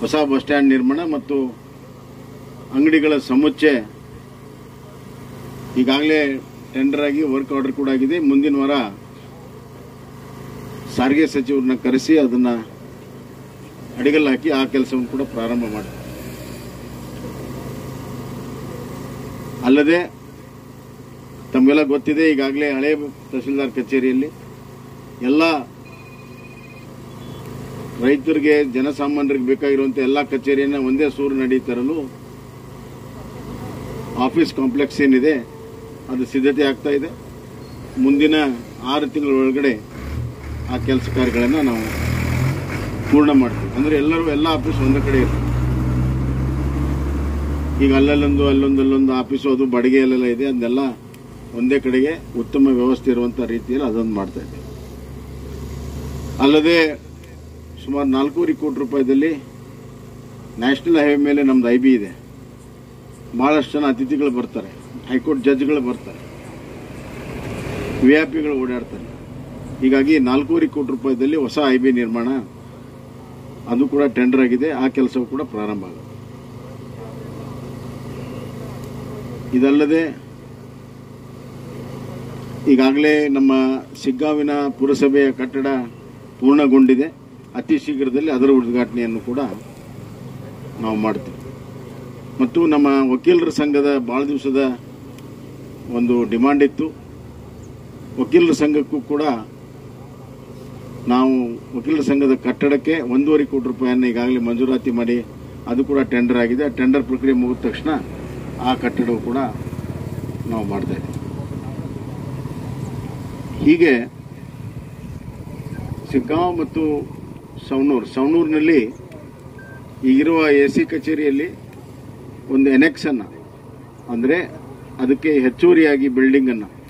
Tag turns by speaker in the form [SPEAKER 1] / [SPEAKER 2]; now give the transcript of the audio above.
[SPEAKER 1] ಹೊಸ bus stand ನಿರ್ಮಾಣ ಮತ್ತು ಅಂಗಡಿಗಳ ಸಮುಚ್ಚಯ ಈಗಾಗಲೇ ಟೆಂಡರ್ ಆಗಿ ವರ್ಕ್ ಆರ್ಡರ್ ಕೂಡ ಆಗಿದೆ ಮುಂದಿನ ವಾರ ಸಾರಿಗೆ ಸಚಿವರನ್ನ ಕರೆಸಿ ಅದನ್ನ ಅಡಿಗಲ್ ಹಾಕಿ ಆ ಕೆಲಸವನ್ನು ಕೂಡ ಪ್ರಾರಂಭ ಮಾಡಿ ಅಲ್ಲದೆ ತಮಗೆಲ್ಲ ಗೊತ್ತಿದೆ ಈಗಾಗಲೇ ಹಳೆ ತಹಸೀಲ್ದಾರ್ ಕಚೇರಿಯಲ್ಲಿ ಎಲ್ಲ ರೈತರಿಗೆ ಜನಸಾಮಾನ್ಯರಿಗೆ ಬೇಕಾಗಿರುವಂತ ಎಲ್ಲ ಕಚೇರಿಯನ್ನ ಒಂದೇ ಸೂರು ನಡಿ ತರಲು ಆಫೀಸ್ ಕಾಂಪ್ಲೆಕ್ಸ್ ಏನಿದೆ ಅದು ಸಿದ್ಧತೆ ಆಗ್ತಾ ಇದೆ ಮುಂದಿನ ಆರು ತಿಂಗಳ ಒಳಗಡೆ ಆ ಕೆಲಸ ಕಾರ್ಯಗಳನ್ನು ನಾವು ಪೂರ್ಣ ಮಾಡ್ತೀವಿ ಅಂದ್ರೆ ಎಲ್ಲರೂ ಎಲ್ಲ ಆಫೀಸ್ ಒಂದೇ ಕಡೆ ಇರ್ತದೆ ಈಗ ಅಲ್ಲಲ್ಲೊಂದು ಅಲ್ಲೊಂದು ಅಲ್ಲೊಂದು ಆಫೀಸು ಅದು ಬಾಡಿಗೆಯಲ್ಲೆಲ್ಲ ಇದೆ ಅದನ್ನೆಲ್ಲ ಒಂದೇ ಕಡೆಗೆ ಉತ್ತಮ ವ್ಯವಸ್ಥೆ ಇರುವಂತ ರೀತಿಯಲ್ಲಿ ಅದೊಂದು ಮಾಡ್ತಾ ಇದ್ದೇವೆ ಅಲ್ಲದೆ ಸುಮಾರು ನಾಲ್ಕೂವರೆ ಕೋಟಿ ರೂಪಾಯಿದಲ್ಲಿ ನ್ಯಾಷನಲ್ ಹೈವೇ ಮೇಲೆ ನಮ್ದು ಐ ಬಿ ಇದೆ ಬಹಳಷ್ಟು ಜನ ಅತಿಥಿಗಳು ಬರ್ತಾರೆ ಹೈಕೋರ್ಟ್ ಜಡ್ಜ್ಗಳು ಬರ್ತಾರೆ ವಿ ಐ ಪಿಗಳು ಓಡಾಡ್ತಾರೆ ಹೀಗಾಗಿ ನಾಲ್ಕೂವರೆ ಕೋಟಿ ರೂಪಾಯಿದಲ್ಲಿ ಹೊಸ ಐ ಬಿ ನಿರ್ಮಾಣ ಅದು ಕೂಡ ಟೆಂಡರ್ ಆಗಿದೆ ಆ ಕೆಲಸವೂ ಕೂಡ ಪ್ರಾರಂಭ ಆಗುತ್ತೆ ಇದಲ್ಲದೆ ಈಗಾಗಲೇ ನಮ್ಮ ಸಿಗ್ಗಾವಿನ ಪುರಸಭೆಯ ಕಟ್ಟಡ ಪೂರ್ಣಗೊಂಡಿದೆ ಅತಿ ಶೀಘ್ರದಲ್ಲಿ ಅದರ ಉದ್ಘಾಟನೆಯನ್ನು ಕೂಡ ನಾವು ಮಾಡ್ತೀವಿ ಮತ್ತು ನಮ್ಮ ವಕೀಲರ ಸಂಘದ ಭಾಳ ದಿವಸದ ಒಂದು ಡಿಮಾಂಡ್ ಇತ್ತು ವಕೀಲರ ಸಂಘಕ್ಕೂ ಕೂಡ ನಾವು ವಕೀಲರ ಸಂಘದ ಕಟ್ಟಡಕ್ಕೆ ಒಂದೂವರೆ ಕೋಟಿ ರೂಪಾಯಿಯನ್ನು ಈಗಾಗಲೇ ಮಂಜೂರಾತಿ ಮಾಡಿ ಅದು ಕೂಡ ಟೆಂಡರ್ ಆಗಿದೆ ಆ ಟೆಂಡರ್ ಪ್ರಕ್ರಿಯೆ ಮುಗಿದ ತಕ್ಷಣ ಆ ಕಟ್ಟಡವು ಕೂಡ ನಾವು ಮಾಡ್ತಾ ಇದ್ದೀವಿ ಹೀಗೆ ಸಿಗ್ಗಾಂವ್ ಮತ್ತು ಸವಣೂರು ಸವಣೂರಿನಲ್ಲಿ ಈಗಿರುವ ಎ ಸಿ ಕಚೇರಿಯಲ್ಲಿ ಒಂದು ಎನೆಕ್ಸ್ ಅನ್ನ ಅಂದರೆ ಅದಕ್ಕೆ ಹೆಚ್ಚುವರಿಯಾಗಿ ಬಿಲ್ಡಿಂಗ್ ಅನ್ನು